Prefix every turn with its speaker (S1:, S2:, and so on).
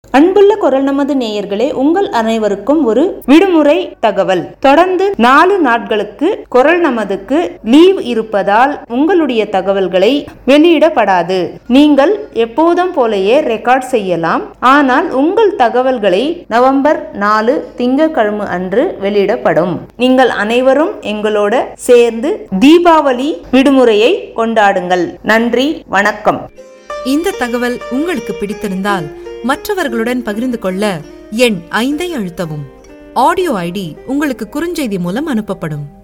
S1: அன்புள்ள குரல் நமது நேயர்களே உங்கள் அனைவருக்கும் ஒரு விடுமுறை தகவல் தொடர்ந்து நாலு நாட்களுக்கு குரல் நமதுக்கு லீவ் இருப்பதால் உங்களுடைய தகவல்களை வெளியிடப்படாது நீங்கள் எப்போதும் போலயே ரெக்கார்ட் செய்யலாம் ஆனால் உங்கள் தகவல்களை நவம்பர் நாலு திங்கட்கிழமை அன்று வெளியிடப்படும் நீங்கள் அனைவரும் எங்களோட சேர்ந்து தீபாவளி விடுமுறையை கொண்டாடுங்கள் நன்றி வணக்கம்
S2: இந்த தகவல் உங்களுக்கு பிடித்திருந்தால் மற்றவர்களுடன் பகிர்ந்து கொள்ள எண் ஐந்தை அழுத்தவும் ஆடியோ ஐடி உங்களுக்கு குறுஞ்செய்தி மூலம் அனுப்பப்படும்